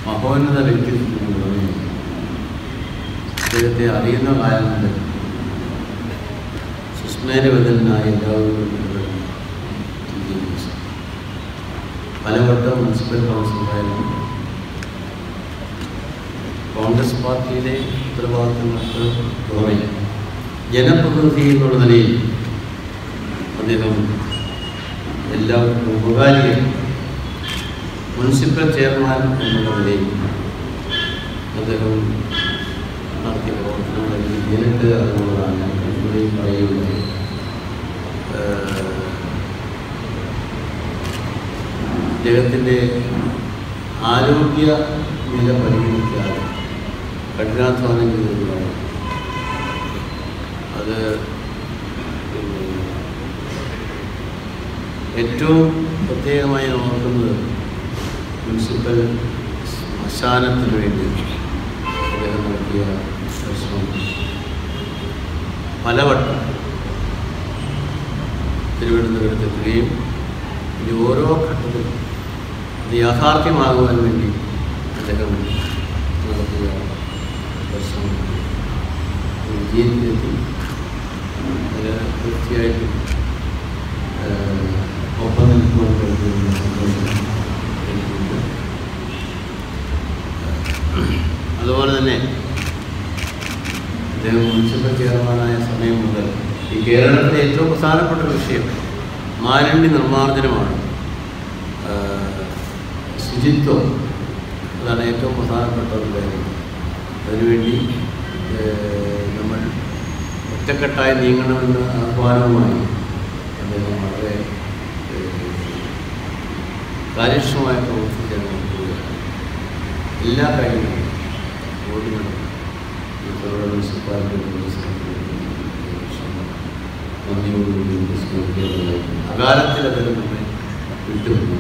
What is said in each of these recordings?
മഹോന്നത വ്യക്തിത്വത്തിന് പുറമെ അദ്ദേഹത്തെ അറിയുന്ന കാലം മുതൽ സുസ്മേരവദനായ എല്ലാവരും പലവട്ടം മുനിസിപ്പൽ കൗൺസിലറായിരുന്നു കോൺഗ്രസ് പാർട്ടിയിലെ ഉത്തരവാദിത്തങ്ങൾക്ക് പുറമെ ജനപ്രതിനിധി എന്നുള്ള നിലയിൽ അദ്ദേഹം എല്ലാവർക്കും ഉപകാരികൾ മുനിസിപ്പൽ ചെയർമാൻ എന്നുള്ള നിലയിൽ അദ്ദേഹം നടത്തിയ പ്രവർത്തനങ്ങൾ എനിക്ക് നേരിട്ട് അറിവുള്ളതാണ് ഞാൻ കണ്ണൂരിൽ പറയുകയുണ്ടായി ഏഹ് അദ്ദേഹത്തിൻ്റെ ആരോഗ്യ നില പരിഗണിക്കാതെ കഠിനാധ്വാനം ചെയ്തതാണ് അത് പിന്നെ ഏറ്റവും പ്രത്യേകമായി നോക്കുന്നത് മുനിസിപ്പൽ ശ്മശാനത്തിന് വേണ്ടി അദ്ദേഹം നടത്തിയ പരിശ്രമം പലവട്ടം തിരുവനന്തപുരത്തെത്തുകയും ഇനി ഓരോ ഘട്ടത്തിലും ഇത് യാഥാർത്ഥ്യമാകുവാൻ വേണ്ടി അദ്ദേഹം നടത്തിയ പരിശ്രമം വിജയത്തിലെത്തി അത് തീർച്ചയായിട്ടും ഏഹ്, ഒപ്പം നിൽക്കുവാൻ കഴിയുന്ന സന്തോഷം എനിക്കുണ്ട് അതുപോലെ തന്നെ അദ്ദേഹം മുനിസിപ്പൽ ചെയർമാനായ സമയം മുതൽ ഈ കേരളത്തിലെ ഏറ്റവും പ്രധാനപ്പെട്ട ഒരു വിഷയം മാലിന്യ നിർമ്മാർജ്ജനമാണ് ആഹ് ശുചിത്വം അതാണ് ഏറ്റവും പ്രധാനപ്പെട്ട ഒരു കാര്യം അതിനുവേണ്ടി ഏഹ് നമ്മൾ ഒറ്റക്കെട്ടായി നീങ്ങണമെന്ന ആഹ്വാനവുമായി അദ്ദേഹം വളരെ ഏഹ് കാര്യക്ഷമമായി പ്രവർത്തിക്കാൻ നോക്കുകയാണ് എല്ലാ കാര്യങ്ങളും ഓടുന്നത് ഈ തൊഴിലുറപ്പ് മുനിസിപ്പാലിറ്റി നന്ദിയോടുകൂടി സ്മരിക്കേണ്ടതായിട്ടുണ്ട് അകാലത്തിൽ അദ്ദേഹം നമ്മെ വിട്ടുപോയി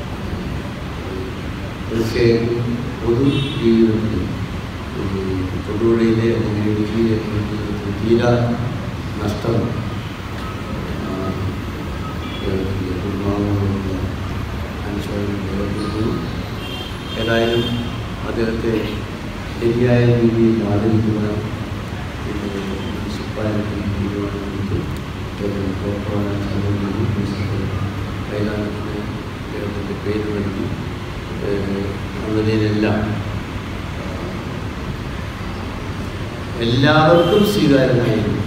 തീർച്ചയായിട്ടും പൊതു ജീവിതത്തിൽ ഈ തൊടുപുഴയിലെ അല്ലെങ്കിൽ ഇടുക്കിയിലെ ജീവിതത്തിൽ തീരാ നഷ്ടം ആ, കേരളത്തിലെ കുടുംബാംഗങ്ങളുള്ള അനുശോചനം രേഖപ്പെടുത്തുന്നു ഏതായാലും അദ്ദേഹത്തെ ശരിയായ രീതിയിൽ ആദരിക്കുവാൻ ഇത് മുനിസിപ്പാലിറ്റി തീരുമാനമെടുത്തു അദ്ദേഹം പുറപ്പെടുവാൻ ശ്രമിക്കുന്നു മുനിസിപ്പൽ കൈലാസത്തിന് അദ്ദേഹത്തിൻ്റെ പേര് നൽകി ഏഹ്, ആ നിലയിലെല്ലാം എല്ലാവർക്കും സ്വീകാര്യമായിരുന്നു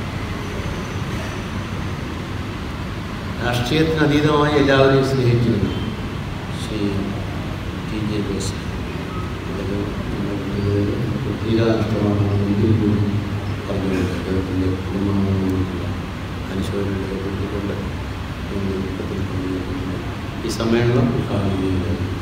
രാഷ്ട്രീയത്തിന് അതീതമായി എല്ലാവരെയും സ്നേഹിച്ചിരുന്നു ശ്രീ ടി ജെ ജോസഫ് അദ്ദേഹം നമ്മുടെ തീരാ നഷ്ടമാണെന്ന് ഒരിക്കൽ കൂടി പറഞ്ഞു അദ്ദേഹത്തിൻ്റെ കുടുംബാംഗങ്ങളുള്ള അനുശോചനം രേഖപ്പെടുത്തിക്കൊണ്ട് നമ്മുടെ ദുഃഖത്തിൽ പങ്കുവയ്ക്കുന്നു. ഈ സമ്മേളനം ഉദ്ഘാടനം ചെയ്യുകയായിരുന്നു